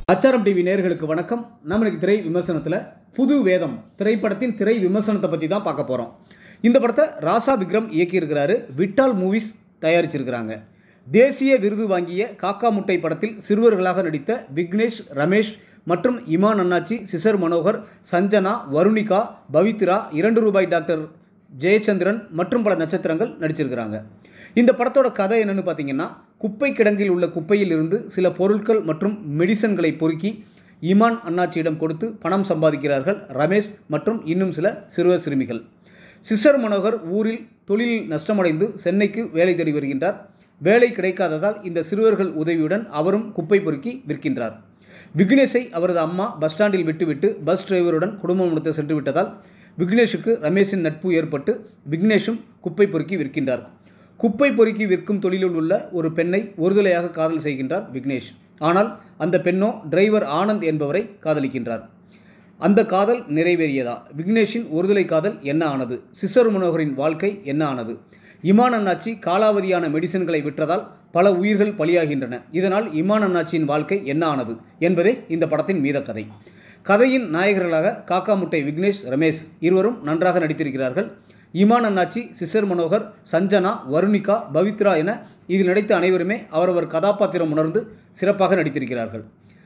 அச்சாரம் டிவி நேயர்களுக்கு வணக்கம் நம்ம இன்னைக்கு திரை விமர்சனத்தில் புது வேதம் திரைப்படத்தின் திரை விமர்சனத்தை பற்றி தான் பார்க்க போகிறோம் இந்த படத்தை ராசா விக்ரம் இயக்கியிருக்கிறாரு விட்டால் மூவிஸ் தயாரிச்சிருக்கிறாங்க தேசிய விருது வாங்கிய காக்கா முட்டை படத்தில் சிறுவர்களாக நடித்த விக்னேஷ் ரமேஷ் மற்றும் இமான் அண்ணாச்சி சிசர் மனோகர் சஞ்சனா வருணிகா பவித்ரா இரண்டு ரூபாய் டாக்டர் ஜெயச்சந்திரன் மற்றும் பல நட்சத்திரங்கள் நடிச்சிருக்கிறாங்க இந்த படத்தோட கதை என்னன்னு பார்த்தீங்கன்னா குப்பை கிடங்கில் உள்ள குப்பையில் இருந்து சில பொருட்கள் மற்றும் மெடிசன்களை பொறுக்கி இமான் அண்ணாச்சியிடம் கொடுத்து பணம் சம்பாதிக்கிறார்கள் ரமேஷ் மற்றும் இன்னும் சில சிறுவர் சிறுமிகள் சிசர் மனோகர் ஊரில் தொழிலில் நஷ்டமடைந்து சென்னைக்கு வேலை தேடி வருகின்றார் வேலை கிடைக்காததால் இந்த சிறுவர்கள் உதவியுடன் அவரும் குப்பை பொறுக்கி விற்கின்றார் விக்னேஷை அவரது அம்மா பஸ் ஸ்டாண்டில் விட்டுவிட்டு பஸ் டிரைவருடன் குடும்பம் நடத்த சென்று விட்டதால் விக்னேஷுக்கு ரமேஷின் நட்பு ஏற்பட்டு விக்னேஷும் குப்பை பொறுக்கி விற்கின்றார் குப்பை பொறுக்கி விற்கும் தொழிலில் உள்ள ஒரு பெண்ணை ஒருதலையாக காதல் செய்கின்றார் விக்னேஷ் ஆனால் அந்த பெண்ணோ டிரைவர் ஆனந்த் என்பவரை காதலிக்கின்றார் அந்த காதல் நிறைவேறியதா விக்னேஷின் ஒருதலை காதல் என்ன ஆனது சிசர் மனோகரின் வாழ்க்கை என்ன ஆனது இமான் அண்ணாச்சி காலாவதியான மெடிசன்களை விற்றதால் பல உயிர்கள் பலியாகின்றன இதனால் இமான் அண்ணாச்சியின் வாழ்க்கை என்ன ஆனது என்பதே இந்த படத்தின் மீத கதை கதையின் நாயகர்களாக காக்கா முட்டை விக்னேஷ் ரமேஷ் இருவரும் நன்றாக நடித்திருக்கிறார்கள் இமான் அண்ணாச்சி சிசர் மனோகர் சஞ்சனா வருணிகா பவித்ரா என இதில் நடித்த அனைவருமே அவரவர் கதாபாத்திரம் உணர்ந்து சிறப்பாக நடித்திருக்கிறார்கள்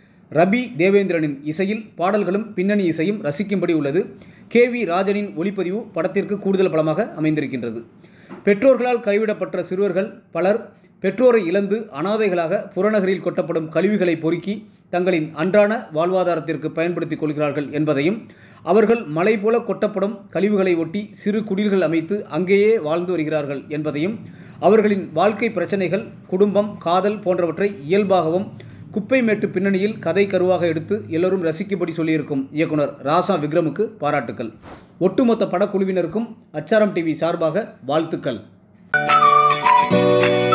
ரபி தேவேந்திரனின் இசையில் பாடல்களும் பின்னணி இசையும் ரசிக்கும்படி உள்ளது கே வி ராஜனின் ஒளிப்பதிவு படத்திற்கு கூடுதல் பலமாக அமைந்திருக்கின்றது பெற்றோர்களால் கைவிடப்பட்ட சிறுவர்கள் பலர் பெற்றோரை இழந்து அனாதைகளாக புறநகரில் கொட்டப்படும் கழிவுகளை பொறுக்கி தங்களின் அன்றாட வாழ்வாதாரத்திற்கு பயன்படுத்திக் கொள்கிறார்கள் என்பதையும் அவர்கள் மலை போல கொட்டப்படும் கழிவுகளை ஒட்டி சிறு குடில்கள் அமைத்து அங்கேயே வாழ்ந்து வருகிறார்கள் என்பதையும் அவர்களின் வாழ்க்கை பிரச்சனைகள் குடும்பம் காதல் போன்றவற்றை இயல்பாகவும் குப்பை மேட்டு பின்னணியில் கதை கருவாக எடுத்து எல்லோரும் ரசிக்கும்படி சொல்லியிருக்கும் இயக்குனர் ராசா விக்ரமுக்கு பாராட்டுக்கள் ஒட்டுமொத்த படக்குழுவினருக்கும் அச்சாரம் டிவி சார்பாக வாழ்த்துக்கள்